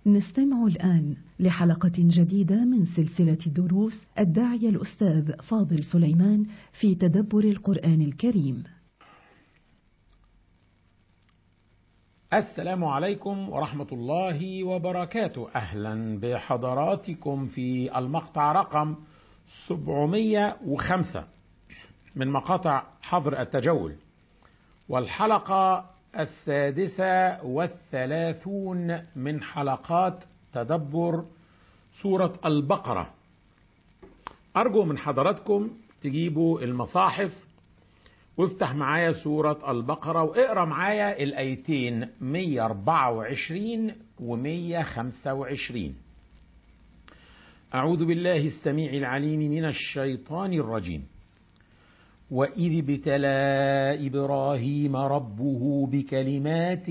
نستمع الآن لحلقة جديدة من سلسلة دروس الداعية الأستاذ فاضل سليمان في تدبر القرآن الكريم. السلام عليكم ورحمة الله وبركاته أهلا بحضراتكم في المقطع رقم 705 من مقاطع حظر التجول والحلقة السادسة والثلاثون من حلقات تدبر سورة البقرة أرجو من حضراتكم تجيبوا المصاحف وافتح معايا سورة البقرة واقرا معايا الآيتين 124 و 125 أعوذ بالله السميع العليم من الشيطان الرجيم وإذ ابتلى إبراهيم ربه بكلمات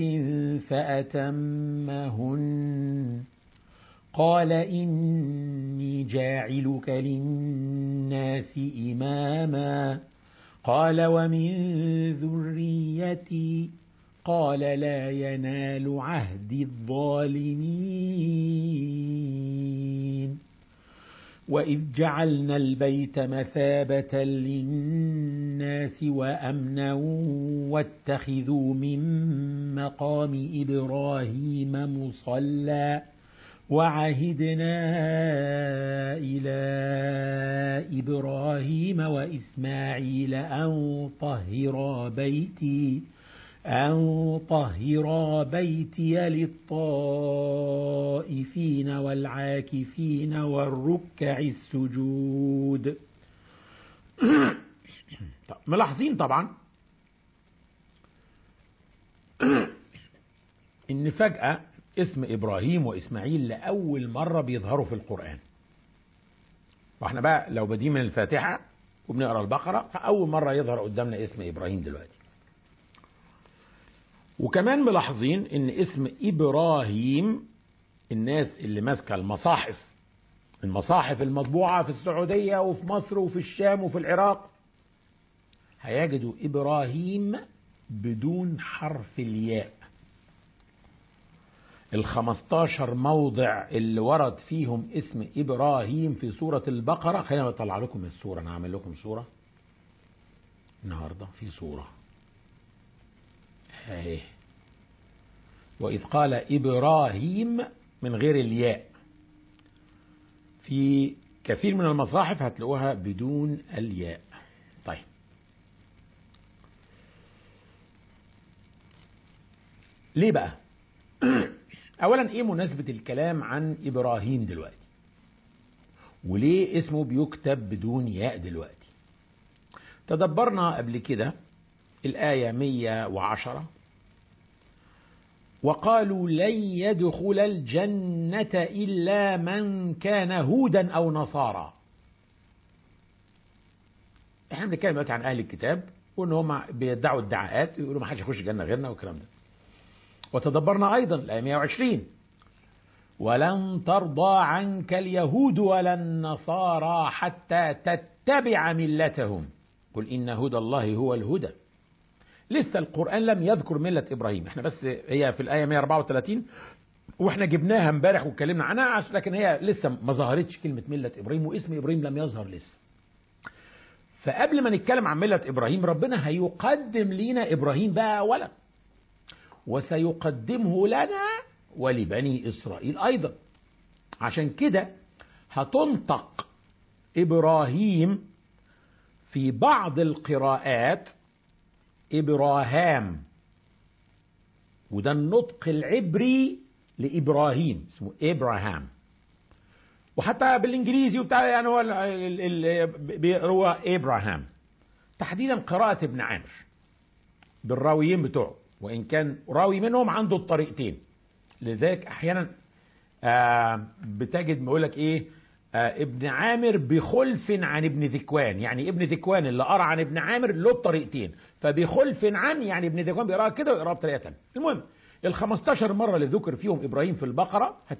فأتمهن قال إني جاعلك للناس إماما قال ومن ذريتي قال لا ينال عهد الظالمين واذ جعلنا البيت مثابه للناس وامنا واتخذوا من مقام ابراهيم مصلى وعهدنا الى ابراهيم واسماعيل ان طهرا بيتي أن طهرا بيتي للطائفين والعاكفين والركع السجود ملاحظين طبعا ان فجأة اسم ابراهيم واسماعيل لاول مرة بيظهروا في القرآن واحنا بقى لو بادئين من الفاتحة وبنقرا البقرة فاول مرة يظهر قدامنا اسم ابراهيم دلوقتي وكمان ملاحظين ان اسم ابراهيم الناس اللي ماسكه المصاحف المصاحف المطبوعه في السعوديه وفي مصر وفي الشام وفي العراق هيجدوا ابراهيم بدون حرف الياء الخمستاشر موضع اللي ورد فيهم اسم ابراهيم في سوره البقره خلينا اطلع لكم السوره انا هعمل لكم سوره النهارده في سوره اهي وإذ قال إبراهيم من غير الياء في كثير من المصاحف هتلاقوها بدون الياء طيب ليه بقى اولا ايه مناسبة الكلام عن ابراهيم دلوقتي وليه اسمه بيكتب بدون ياء دلوقتي تدبرنا قبل كده الآية 110 وقالوا لن يدخل الجنة إلا من كان هودا أو نصارى احنا بنتكلم دلوقتي عن أهل الكتاب وإن هم بيدعوا ادعاءات ويقولوا ما حدش يخش الجنة غيرنا والكلام ده وتدبرنا أيضا الآية 120 ولن ترضى عنك اليهود ولا النصارى حتى تتبع ملتهم قل إن هدى الله هو الهدى لسه القرآن لم يذكر ملة إبراهيم احنا بس هي في الآية 134 واحنا جبناها امبارح واتكلمنا عنها لكن هي لسه ما ظهرتش كلمة ملة إبراهيم واسم إبراهيم لم يظهر لسه فقبل ما نتكلم عن ملة إبراهيم ربنا هيقدم لينا إبراهيم بقى أولا وسيقدمه لنا ولبني إسرائيل أيضا عشان كده هتنطق إبراهيم في بعض القراءات إبراهام وده النطق العبري لإبراهيم اسمه إبراهام وحتى بالإنجليزي وبتاع يعني هو هو إبراهام تحديدا قراءة ابن عامر بالراويين بتوعه وإن كان راوي منهم عنده الطريقتين لذلك أحيانا آه بتجد بيقول لك إيه آه ابن عامر بخلف عن ابن ذكوان يعني ابن ذكوان اللي قرا عن ابن عامر له الطريقتين فبخلف عن يعني ابن ذكوان بيقراها كده ويقراها بطريقه ثانيه المهم ال 15 مره اللي ذكر فيهم ابراهيم في البقره